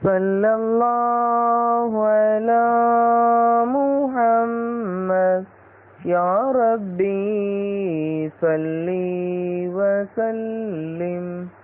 صلى الله على محمد يا ربي صل وسلم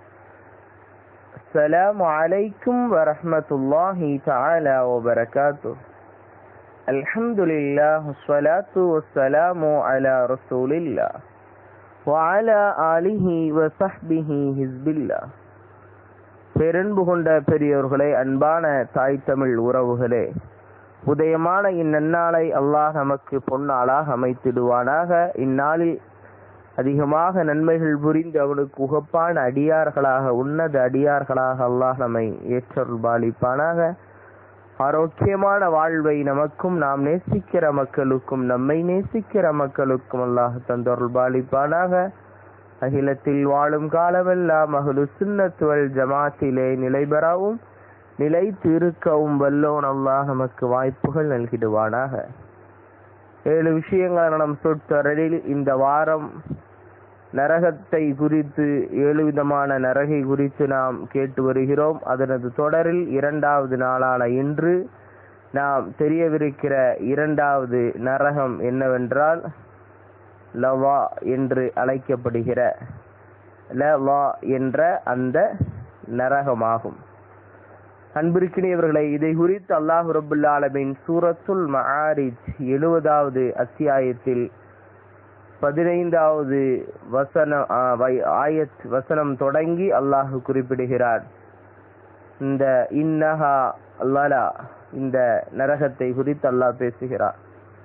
السلام عليكم ورحمة الله تعالى وبركاته الحمد لله والصلاة والسلام على رسول الله وعلى آله وصحبه حزب الله பெரன்பு கொண்ட பெரியோர்களே அன்பான தாய் தமிழ் உறவுகளே உதயமான இந்நன்னாளை அல்லாஹ் நமக்கு பொன்னாளாக அமைத்திடுவானாக இந்நாளில் அதிகமாக நன்மைகள் புரிந்து அவனுக்கு உகப்பான அடியார்களாக உன்னத அடியார்களாக அல்லாஹ் நம்மை ஏற்றருள் பாலிப்பானாக ஆரோக்கியமான வாழ்வை நமக்கும் நாம் நேசிக்கிற மக்களுக்கும் நம்மை நேசிக்கிற மக்களுக்கும் அல்லாஹ் தந்தருள் பாலிப்பானாக அகிலத்தில் வாழும் காலமெல்லாம் அகலு சுன்னத்துவல் ஜமாத்திலே நிலை பெறவும் நிலைத்து இருக்கவும் வல்லோன் அல்லாஹ் நமக்கு வாய்ப்புகள் நல்கிடுவானாக ஏழு விஷயங்கள் நம் சொற்றொடரில் இந்த வாரம் நரகத்தை குறித்து ஏழு விதமான நரகை குறித்து நாம் கேட்டு வருகிறோம் அதனது தொடரில் இரண்டாவது நாளான இன்று நாம் தெரியவிருக்கிற இரண்டாவது நரகம் என்னவென்றால் லவா என்று அழைக்கப்படுகிற லவா என்ற அந்த நரகமாகும் அன்பிருக்கினியவர்களை இதை குறித்து அல்லாஹு ரபுல்லாலமின் சூரத்துல் மஆரிஜ் எழுபதாவது அத்தியாயத்தில் பதினைந்தாவது வசனம் ஆயத் வசனம் தொடங்கி அல்லாஹு குறிப்பிடுகிறார் இந்த இன்னஹா லலா இந்த நரகத்தை குறித்து அல்லாஹ் பேசுகிறார்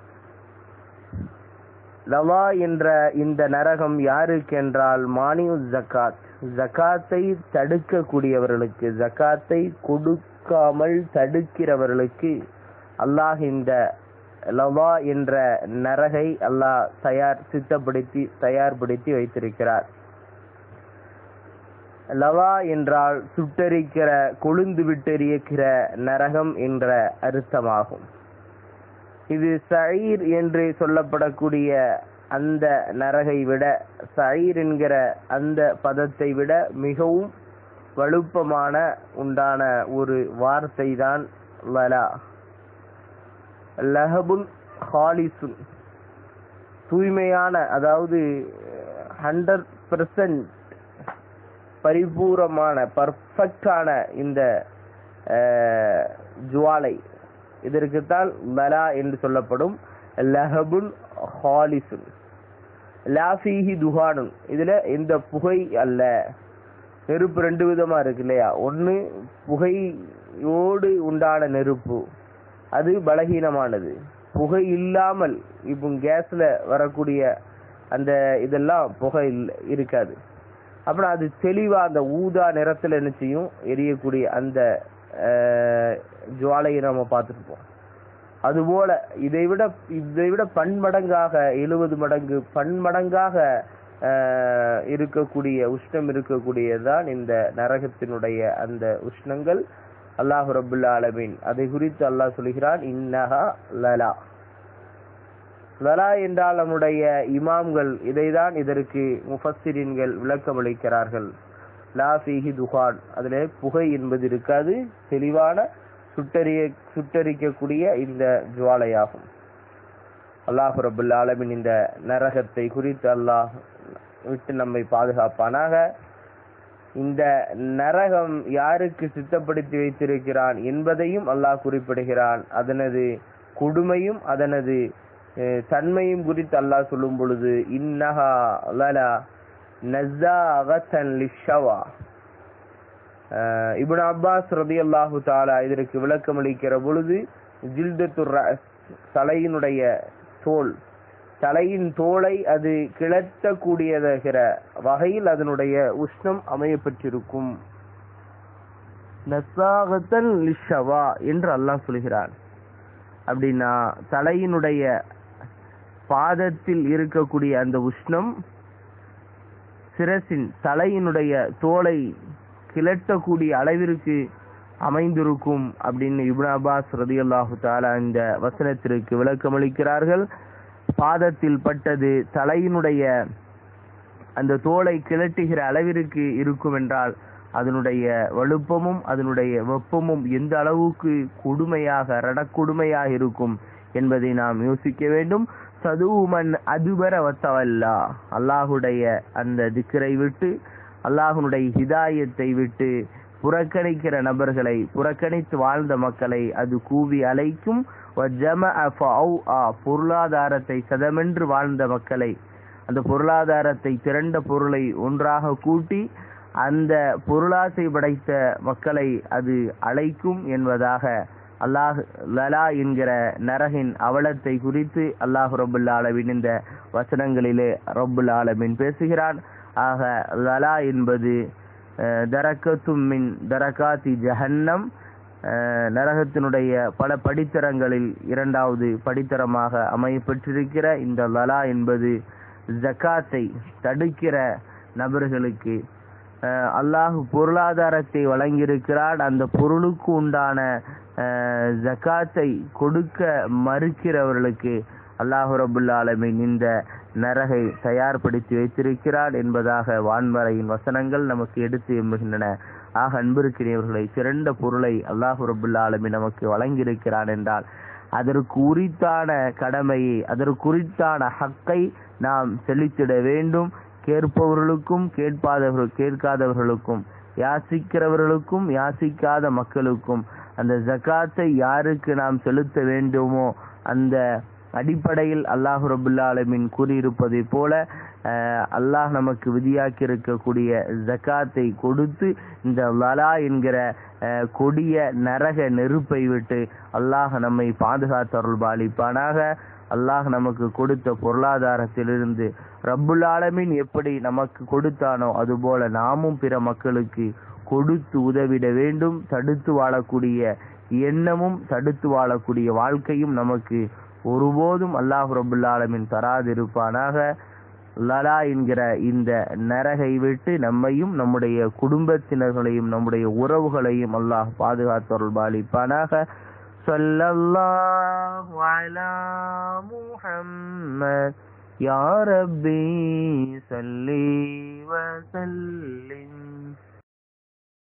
லவா என்ற இந்த நரகம் யாருக்கு என்றால் மானியு ஜக்காத் ஜக்காத்தை தடுக்கக்கூடியவர்களுக்கு ஜக்காத்தை கொடுக்காமல் தடுக்கிறவர்களுக்கு அல்லாஹ் இந்த லவா என்ற நரகை அல்லாஹ் தயார் சித்தப்படுத்தி தயார்படுத்தி வைத்திருக்கிறார் லவா என்றால் சுட்டரிக்கிற கொழுந்து விட்டெறியக்கிற நரகம் என்ற அர்த்தமாகும் இது சயீர் என்று சொல்லப்படக்கூடிய அந்த நரகை விட சயீர் என்கிற அந்த பதத்தை விட மிகவும் வலுப்பமான உண்டான ஒரு வார்த்தை தான் லலா லஹபுல் ஹாலிசுன் தூய்மையான அதாவது ஹண்ட்ரட் பர்சன்ட் பரிபூரமான பர்ஃபெக்டான இந்த ஜுவாலை இதற்குத்தான் லலா என்று சொல்லப்படும் லஹபுல் ஹாலிசுன் லாஃபீஹி துஹானுன் இதுல எந்த புகை அல்ல நெருப்பு ரெண்டு விதமா இருக்கு இல்லையா ஒன்னு புகையோடு உண்டான நெருப்பு அது பலகீனமானது புகை இல்லாமல் இப்போ கேஸ்ல வரக்கூடிய அந்த இதெல்லாம் புகை இருக்காது அப்புறம் அது தெளிவா அந்த ஊதா நிறத்துல என்ன செய்யும் எரியக்கூடிய அந்த ஜுவாலையை நம்ம பார்த்துருப்போம் அதுபோல இதை விட இதை விட பன்மடங்காக எழுபது மடங்கு பன்மடங்காக இருக்கக்கூடிய உஷ்ணம் இருக்கக்கூடியதுதான் இந்த நரகத்தினுடைய அந்த உஷ்ணங்கள் அல்லாஹு ரபுல்லா அலமீன் அதை குறித்து அல்லாஹ் சொல்கிறான் இன்னஹா லலா லலா என்றால் நம்முடைய இமாம்கள் இதைதான் இதற்கு முஃபஸ்ஸிரின்கள் விளக்கம் அளிக்கிறார்கள் லா ஃபீஹி துஹான் அதுல புகை என்பது இருக்காது தெளிவான சுட்டறிய சுட்டரிக்கக்கூடிய இந்த ஜுவாலையாகும் அல்லாஹு ரபுல் ஆலமின் இந்த நரகத்தை குறித்து அல்லாஹ் விட்டு நம்மை பாதுகாப்பானாக இந்த நரகம் யாருக்கு சித்தப்படுத்தி வைத்திருக்கிறான் என்பதையும் அல்லாஹ் குறிப்பிடுகிறான் அதனது கொடுமையும் அதனது தன்மையும் குறித்து அல்லாஹ் சொல்லும் பொழுது இன்னஹா லலா நஸாகத்தன் லிஷவா இப்னு அப்பாஸ் ரதியல்லாஹு தாலா இதற்கு விளக்கம் அளிக்கிற பொழுது ஜில்தத்துர் தலையினுடைய தோல் தலையின் தோலை அது கிளத்தக்கூடியதாகிற வகையில் அதனுடைய உஷ்ணம் அமையப்பட்டிருக்கும் நசாகத்தன் லிஷவா என்று அல்லாஹ் சொல்கிறான் அப்படின்னா தலையினுடைய பாதத்தில் இருக்கக்கூடிய அந்த உஷ்ணம் சிரசின் தலையினுடைய தோலை கிளட்டக்கூடிய அளவிற்கு அமைந்திருக்கும் அப்படின்னு இப்னு அப்பாஸ் ரதியல்லாஹு தாலா இந்த வசனத்திற்கு விளக்கமளிக்கிறார்கள் பாதத்தில் பட்டது தலையினுடைய அந்த தோலை கிளட்டுகிற அளவிற்கு இருக்கும் என்றால் அதனுடைய வலுப்பமும் அதனுடைய வெப்பமும் எந்த அளவுக்கு கொடுமையாக ரணக்கொடுமையாக இருக்கும் என்பதை நாம் யோசிக்க வேண்டும் சதுமன் அதுபர வத்தவல்லா அல்லாஹுடைய அந்த திக்கரை விட்டு அல்லாஹுடைய ஹிதாயத்தை விட்டு புறக்கணிக்கிற நபர்களை புறக்கணித்து வாழ்ந்த மக்களை அது கூவி அழைக்கும் பொருளாதாரத்தை சதமென்று வாழ்ந்த மக்களை அந்த பொருளாதாரத்தை திரண்ட பொருளை ஒன்றாக கூட்டி அந்த பொருளாசை படைத்த மக்களை அது அழைக்கும் என்பதாக அல்லாஹ் லலா என்கிற நரகின் அவலத்தை குறித்து அல்லாஹ் ரபுல் ஆலமின் இந்த வசனங்களிலே ரபுல் ஆலமின் பேசுகிறான் ஆக லலா என்பது தரக்கத்தும் மின் தரகாத்தி ஜஹன்னம் நரகத்தினுடைய பல படித்தரங்களில் இரண்டாவது படித்தரமாக அமையப்பட்டிருக்கிற இந்த லலா என்பது ஜக்காத்தை தடுக்கிற நபர்களுக்கு அல்லாஹ் பொருளாதாரத்தை வழங்கியிருக்கிறான் அந்த பொருளுக்கு உண்டான ஜக்காத்தை கொடுக்க மறுக்கிறவர்களுக்கு அல்லாஹு ரபுல் ஆலமின் இந்த நரகை தயார்படுத்தி வைத்திருக்கிறார் என்பதாக வான்மறையின் வசனங்கள் நமக்கு எடுத்து எம்புகின்றன ஆக அன்பிருக்கிறவர்களை சிறந்த பொருளை அல்லாஹு ரபுல் ஆலமின் நமக்கு வழங்கியிருக்கிறான் என்றால் அதற்கு உரித்தான கடமையை அதற்குரித்தான ஹக்கை நாம் செலுத்திட வேண்டும் கேட்பவர்களுக்கும் கேட்பாதவர்கள் கேட்காதவர்களுக்கும் யாசிக்கிறவர்களுக்கும் யாசிக்காத மக்களுக்கும் அந்த ஜக்காத்தை யாருக்கு நாம் செலுத்த வேண்டுமோ அந்த அடிப்படையில் அல்லாஹு ரபுல்லா ஆலமின் கூறியிருப்பதை போல அல்லாஹ் நமக்கு விதியாக்கி இருக்கக்கூடிய ஜக்காத்தை கொடுத்து இந்த லலா என்கிற கொடிய நரக நெருப்பை விட்டு அல்லாஹ் நம்மை பாதுகாத்தருள் பாலிப்பானாக அல்லாஹ் நமக்கு கொடுத்த பொருளாதாரத்திலிருந்து ரப்புல் ஆலமின் எப்படி நமக்கு கொடுத்தானோ அதுபோல நாமும் பிற மக்களுக்கு கொடுத்து உதவிட வேண்டும் தடுத்து வாழக்கூடிய எண்ணமும் தடுத்து வாழக்கூடிய வாழ்க்கையும் நமக்கு ஒருபோதும் அல்லாஹ் ரபுல் ஆலமின் தராதிருப்பானாக லலா என்கிற இந்த நரகை விட்டு நம்மையும் நம்முடைய குடும்பத்தினர்களையும் நம்முடைய உறவுகளையும் அல்லாஹ் பாதுகாத்தருள் பாலிப்பானாக சொல்லல்லாஹு அலா முஹம்மத் யா ரப்பி சல்லி வசல்லிம்